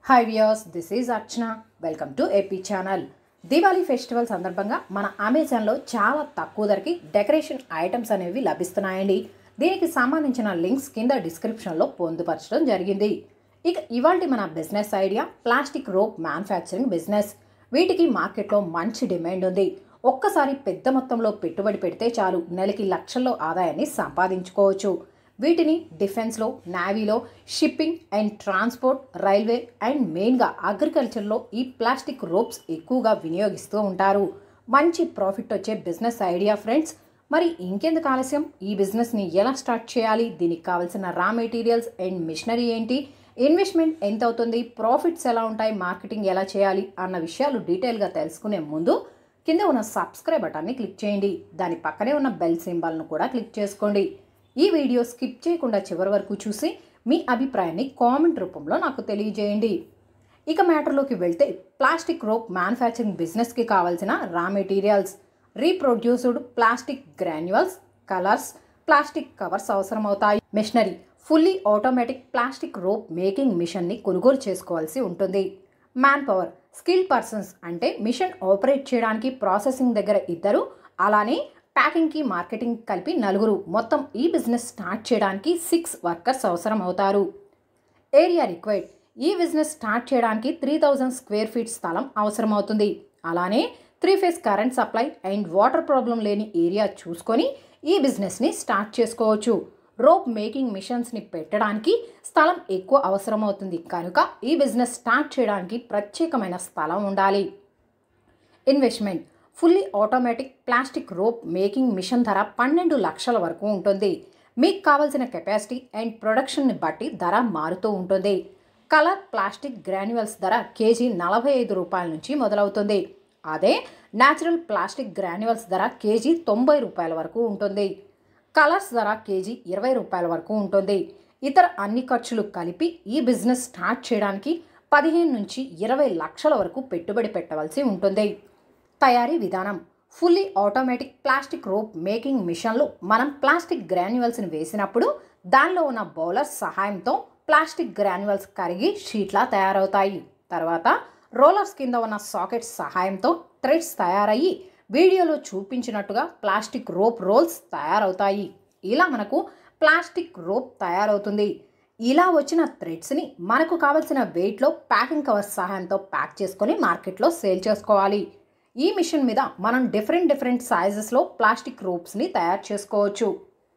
hi viewers this is Archana welcome to AP channel Diwali festival సందర్భంగా మన అమెజాన్లో చాలా తక్కువ ధరకి డెకరేషన్ ఐటమ్స్ అనేవి లభిస్తున్నాయండి దీనికి సంబంధించిన లింక్స్ కింద డిస్క్రిప్షన్లో పొందుపరచడం జరిగింది ఇక ఇవాళ మన business idea plastic rope manufacturing business వీటికి మార్కెట్లో మంచి డిమాండ్ ఉంది ఒక్కసారి పెద్ద మొత్తంలో పెట్టుబడి పెడితే చాలు నెలకి లక్షల్లో ఆదాయాన్ని సంపాదించుకోవచ్చు వీటిని డిఫెన్స్లో నేవీలో shipping and transport railway and మెయిన్గా అగ్రికల్చర్లో ఈ ప్లాస్టిక్ రోప్స్ ఎక్కువగా వినియోగిస్తూ ఉంటారు మంచి ప్రాఫిట్ వచ్చే బిజినెస్ ఐడియా ఫ్రెండ్స్ మరి ఇంకెందుకు ఆలస్యం ఈ బిజినెస్ని ఎలా స్టార్ట్ చేయాలి దీనికి కావాల్సిన రా మెటీరియల్స్ అండ్ మిషనరీ ఏంటి ఇన్వెస్ట్మెంట్ ఎంత అవుతుంది ప్రాఫిట్స్ ఎలా ఉంటాయి మార్కెటింగ్ ఎలా చేయాలి అన్న విషయాలు డీటెయిల్గా తెలుసుకునే ముందు కింద ఉన్న సబ్స్క్రైబ్ బటన్ని క్లిక్ చేయండి దాని పక్కనే ఉన్న బెల్ సింబల్ను కూడా క్లిక్ చేసుకోండి ఈ వీడియో స్కిప్ చేయకుండా చివరి వరకు చూసి మీ అభిప్రాయాన్ని కామెంట్ రూపంలో నాకు తెలియజేయండి ఇక మ్యాటర్లోకి వెళ్తే ప్లాస్టిక్ రోప్ మ్యానుఫ్యాక్చరింగ్ బిజినెస్కి కావాల్సిన raw materials reproduced plastic granules colours plastic covers అవసరమవుతాయి machinery fully automatic plastic rope making మిషన్ని కొనుగోలు చేసుకోవాల్సి ఉంటుంది మ్యాన్ పవర్ స్కిల్ పర్సన్స్ అంటే మిషన్ ఆపరేట్ చేయడానికి ప్రాసెసింగ్ దగ్గర ఇద్దరు అలానే ప్యాకింగ్కి మార్కెటింగ్ కలిపి నలుగురు మొత్తం ఈ బిజినెస్ స్టార్ట్ చేయడానికి సిక్స్ వర్కర్స్ అవసరం అవుతారు ఏరియా రిక్వైర్డ్ ఈ బిజినెస్ స్టార్ట్ చేయడానికి త్రీ థౌజండ్ స్క్వేర్ ఫీట్ స్థలం అవసరం అవుతుంది అలానే three phase current supply and water problem లేని ఏరియా చూసుకొని ఈ బిజినెస్ని స్టార్ట్ చేసుకోవచ్చు రోప్ మేకింగ్ మిషన్స్ని పెట్టడానికి స్థలం ఎక్కువ అవసరం అవుతుంది కనుక ఈ బిజినెస్ స్టార్ట్ చేయడానికి ప్రత్యేకమైన స్థలం ఉండాలి investment fully automatic plastic rope making machine ధర పన్నెండు లక్షల వరకు ఉంటుంది మీకు కావాల్సిన కెపాసిటీ అండ్ ప్రొడక్షన్ని బట్టి ధర మారుతూ ఉంటుంది కలర్ ప్లాస్టిక్ గ్రాన్యువల్స్ ధర కేజీ నలభై ఐదు రూపాయల నుంచి మొదలవుతుంది అదే న్యాచురల్ ప్లాస్టిక్ గ్రాన్యువల్స్ ధర కేజీ తొంభై రూపాయల వరకు ఉంటుంది కలర్స్ ధర కేజీ ఇరవై రూపాయల వరకు ఉంటుంది ఇతర అన్ని ఖర్చులు కలిపి ఈ బిజినెస్ స్టార్ట్ చేయడానికి పదిహేను నుంచి ఇరవై లక్షల వరకు పెట్టుబడి పెట్టవలసి ఉంటుంది తయారీ విధానం fully automatic plastic rope making మిషన్లో మనం ప్లాస్టిక్ గ్రాన్యువల్స్ని వేసినప్పుడు దానిలో ఉన్న బౌలర్స్ సహాయంతో ప్లాస్టిక్ గ్రాన్యువల్స్ కరిగి షీట్లా తయారవుతాయి తర్వాత రోలర్స్ కింద ఉన్న సాకెట్స్ సహాయంతో థ్రెడ్స్ తయారయ్యి వీడియోలో చూపించినట్టుగా ప్లాస్టిక్ రోప్ రోల్స్ తయారవుతాయి ఇలా మనకు ప్లాస్టిక్ రోప్ తయారవుతుంది ఇలా వచ్చిన థ్రెడ్స్ని మనకు కావలసిన వెయిట్లో ప్యాకింగ్ కవర్స్ సహాయంతో ప్యాక్ చేసుకొని మార్కెట్లో సేల్ చేసుకోవాలి ఈ మిషన్ మీద మనం డిఫరెంట్ డిఫరెంట్ సైజెస్లో ప్లాస్టిక్ రోప్స్ని తయారు చేసుకోవచ్చు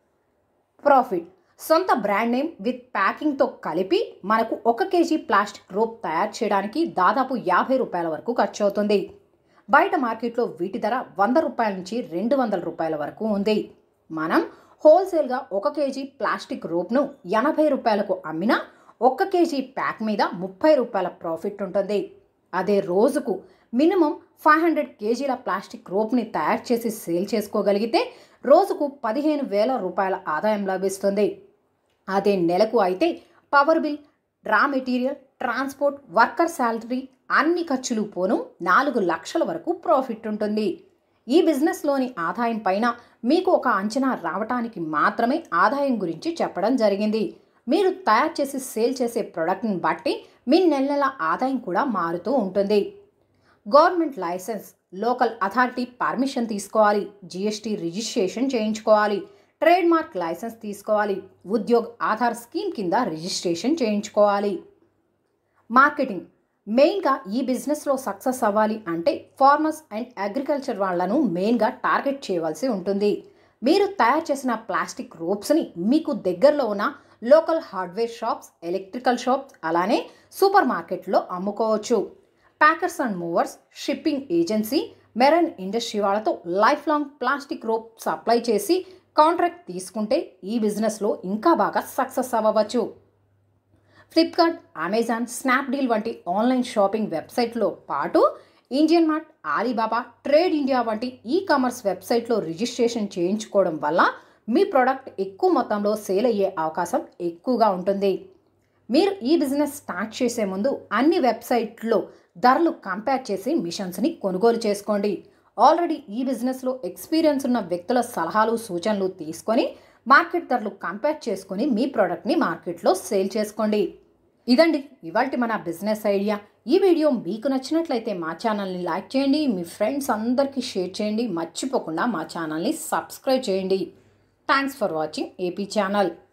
ప్రాఫిట్ సొంత బ్రాండ్ నేమ్ విత్ ప్యాకింగ్తో కలిపి మనకు ఒక కేజీ ప్లాస్టిక్ రోప్ తయారు చేయడానికి దాదాపు యాభై రూపాయల వరకు ఖర్చు అవుతుంది బయట మార్కెట్లో వీటి ధర వంద రూపాయల నుంచి రెండు వందల రూపాయల వరకు ఉంది మనం హోల్సేల్గా ఒక కేజీ ప్లాస్టిక్ రోప్ను ఎనభై రూపాయలకు అమ్మినా ఒక్క కేజీ ప్యాక్ మీద ముప్పై రూపాయల ప్రాఫిట్ ఉంటుంది అదే రోజుకు మినిమం ఫైవ్ హండ్రెడ్ కేజీల ప్లాస్టిక్ రోప్ని తయారు చేసి సేల్ చేసుకోగలిగితే రోజుకు పదిహేను వేల రూపాయల ఆదాయం లభిస్తుంది అదే నెలకు అయితే power bill raw material transport worker salary అన్ని ఖర్చులు పోను నాలుగు లక్షల వరకు ప్రాఫిట్ ఉంటుంది ఈ బిజినెస్లోని ఆదాయం పైన మీకు ఒక అంచనా రావటానికి మాత్రమే ఆదాయం గురించి చెప్పడం జరిగింది మీరు తయారు చేసి సేల్ చేసే ప్రోడక్ట్ని బట్టి మీ నెల నెల ఆదాయం కూడా మారుతూ ఉంటుంది government licence local authority permission తీసుకోవాలి జిఎస్టీ రిజిస్ట్రేషన్ చేయించుకోవాలి ట్రేడ్ మార్క్ లైసెన్స్ తీసుకోవాలి ఉద్యోగ్ ఆధార్ స్కీమ్ కింద రిజిస్ట్రేషన్ చేయించుకోవాలి మార్కెటింగ్ మెయిన్గా ఈ బిజినెస్లో సక్సెస్ అవ్వాలి అంటే ఫార్మర్స్ అండ్ అగ్రికల్చర్ వాళ్లను మెయిన్గా టార్గెట్ చేయవలసి ఉంటుంది మీరు తయారు చేసిన ప్లాస్టిక్ రోప్స్ని మీకు దగ్గరలో ఉన్న local hardware shops electrical shops అలానే సూపర్ మార్కెట్లో అమ్ముకోవచ్చు packers and movers shipping agency marine industry వాళ్ళతో life long plastic rope supply చేసి కాంట్రాక్ట్ తీసుకుంటే ఈ బిజినెస్లో ఇంకా బాగా సక్సెస్ అవ్వవచ్చు ఫ్లిప్కార్ట్ అమెజాన్ స్నాప్డీల్ వంటి ఆన్లైన్ షాపింగ్ వెబ్సైట్లో పాటు Indian Mart Alibaba trade India వంటి ఈ కామర్స్ వెబ్సైట్లో రిజిస్ట్రేషన్ చేయించుకోవడం వల్ల మీ ప్రోడక్ట్ ఎక్కువ మొత్తంలో సేల్ అయ్యే అవకాశం ఎక్కువగా ఉంటుంది మీరు ఈ బిజినెస్ స్టార్ట్ చేసే ముందు అన్ని వెబ్సైట్లో ధరలు కంపేర్ చేసి మిషన్స్ని కొనుగోలు చేసుకోండి ఆల్రెడీ ఈ బిజినెస్లో ఎక్స్పీరియన్స్ ఉన్న వ్యక్తుల సలహాలు సూచనలు తీసుకొని మార్కెట్ ధరలు కంపేర్ చేసుకొని మీ ప్రోడక్ట్ని మార్కెట్లో సేల్ చేసుకోండి ఇదండి ఇవాళ మన బిజినెస్ ఐడియా ఈ వీడియో మీకు నచ్చినట్లయితే మా ఛానల్ని లైక్ చేయండి మీ ఫ్రెండ్స్ అందరికీ షేర్ చేయండి మర్చిపోకుండా మా ఛానల్ని సబ్స్క్రైబ్ చేయండి thanks for watching AP channel